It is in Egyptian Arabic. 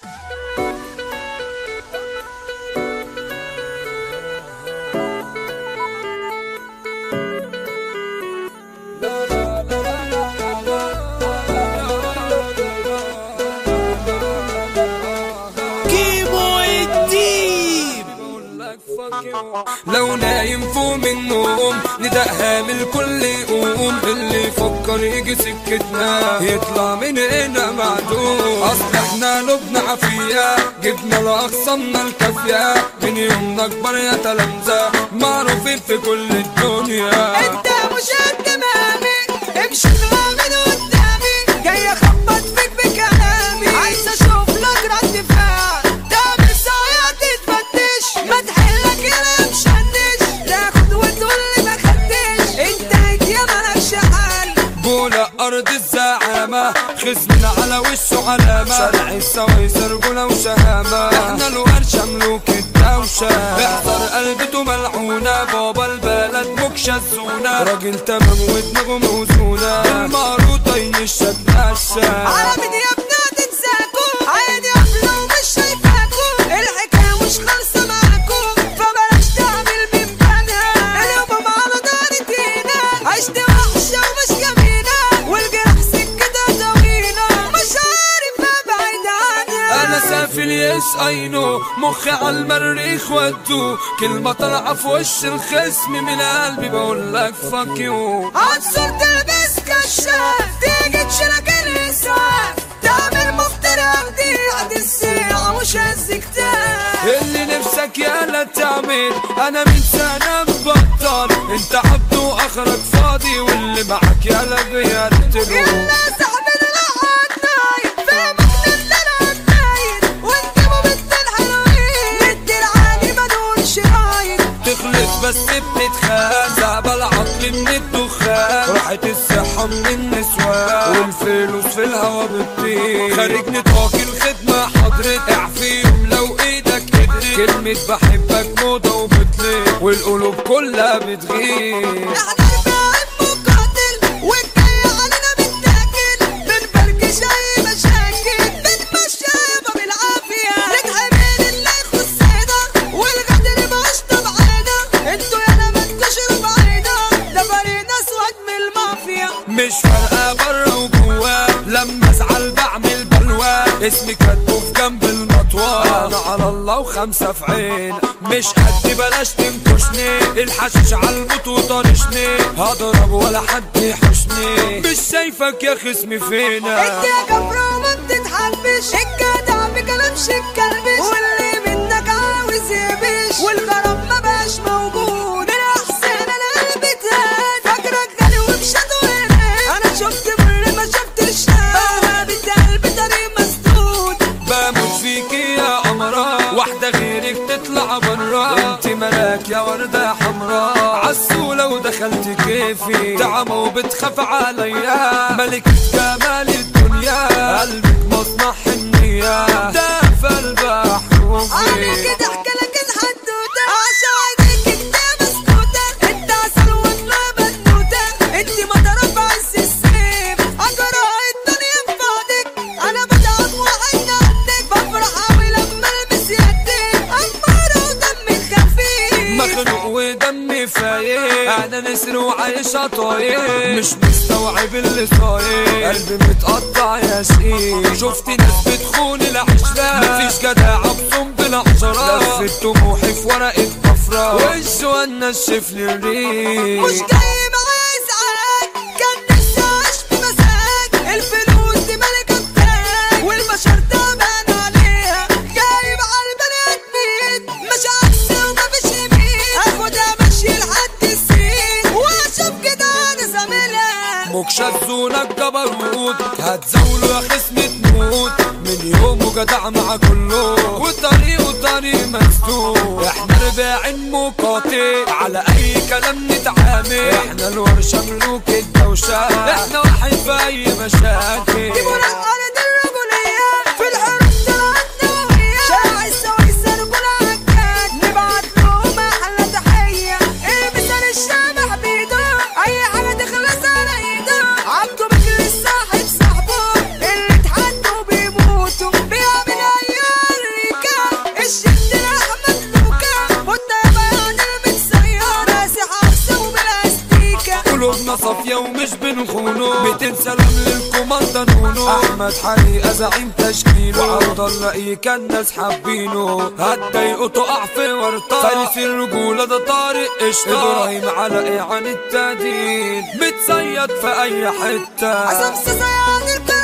كيمو الديب لو نايم فوق من النوم ندقها من الكل يقوم اللي يفكر يجي سكتنا يطلع من هنا معدوم اصل احنا لبنا عافية جبنا لاقصانا الكافية من يومنا كبر يا تلامذة معروفين في كل الدنيا انت مش قد مامي امشي اطلع من قدامي جاي اخبط فيك بكلامي عايز اشوف لك رد فعل تعمل ساعات تتفتش ما تحلك يا مشنش تاخد وتقول لي ما خدتش انت هيك يا مالكش حل بولا ارض الزعامة خصمنا على وشه علامة شرع السويس رجولة وشهامة احنا الورشة ملوك الدوشة احذر قلبته ملعونة بابا البلد مكشة الزونة راجل تمام ودماغه موزونة المعروضة ينشك نشة على مين يا ابني تنساكوا عيني قافلة ومش شايفاكوا الحكاية مش خالصة معاكوا فبلاش تعمل من بنها اليوم على دار دينا عشت وحشة ومش جميلة والجرح سكتها طويلة مش عارف ابعد عنها انا سافل يس اينو مخي على المريخ ودو كلمة طالعة في وش الخصم من قلبي بقول لك فاك يو عنصر تلبس كشاف تيجي تشيلك الإسعاف تعمل مفترى دي الساعة مش هزكتاف اللي نفسك يالا تعمل انا من سنة مبطل انت عبد واخرك فاضي واللي معك يالا بيرتلو يلا صاحبنا لقعد نايم فاهمك نزل نايم وانت ممثل حلوين ندي العالي ملون شرايط تخلص بس بتتخان زعب العقل من الدخان راحت الصحة من النسوان والفلوس في الهوا بتطير خارج نطاق الخدمة حضرت اعفي يوم لو ايدك قدرت كلمة بحبك موضة وبتليق والقلوب كلها بتغير احنا الباقي مقاتل والجاي علينا بنتاكل بنفركش اي مشاكل بنمشي يابا بالعافية نتعمل اللي يخصنا والغدر مش طبعنا انتوا يالا ما تكشروا بعينا ده فريق اسود من المافيا مش فارقة برا وجوا لما ازعل بعمل بلوى اسمي كاتبه في جنب المطوى انا على الله وخمسة في عين مش قد بلاش تنكشني الحشيش على الموت وطرشني هضرب ولا حد يحشني مش شايفك يا خصمي فينا انت يا كفرة وما بتتحبش الجدع بكلامش الكلبش واللي منك عاوز يبش والغرام ما بقاش موجود الاحسن انا قلبي تهان فاكرك غالي ومش هتوهن انا شفت مر ما شفتش بوابة قلبي طريق مسدود بموت فيكي يا قمرة واحدة غيرك تطلع برا انت ملاك يا وردة حمراء عسولة ودخلت كيفي تعمى وبتخاف عليا ملكة جمال الدنيا قلبك مصنع حنية دافى البحر انا وفي كده احكي لك الحدوتة عشان عينيك كده مسكوتة انت عسل وانا بنوتة انت مضرب عز السيف اجرى الدنيا في بعدك انا بتعب وعين عندك بفرح اوي لما البس يدك امارة ودمي خفيف مخنوق ودمي فايق انا نسر وعايش طايق مش مستوعب اللي صاير قلبي متقطع يا شقيق شفت ناس بتخون العشرة مفيش جدع بصم بالعشرة لفت طموحي في ورقة كفرة وش ونشف لي الريق مش جاي معايا ازعاج كان نفسي اعيش بمزاج الفلوس دي ملكة بتاعك والبشر تعبان عليها جايب على البني ادمين مش عكس ومفيش يمين اخدها ماشي لحد السين واشوف كده انا زميلها مكشزونك جبروت هتزولوا يا خصم تموت من يومه جدع مع كله وطريقه طريق مسدود احنا رباعين مقاطع على اي كلام نتعامل احنا الورشة ملوك الدوشة احنا واحد في اي مشاكل جيبوا لك ارض الرجولية في الحروب طلعتنا وهي شارع السويس رجولة عكاد نبعت لهم احلى تحية المثال الشبح بيده اي حاجة تخلص على ايده عبده بكر الصاحب صاحبه اللي اتحدوا بيموتوا بيعمل اي نونو 200 سلام للكوماندا نونو احمد حقيقة زعيم تشكيله عبد الله ايه كان الناس حابينه هتضايقه تقع في ورطة فارس الرجولة ده طارق قشطة ابراهيم على ايه عن التهديد متصيد في اي حتة عصام سيسي عن الكل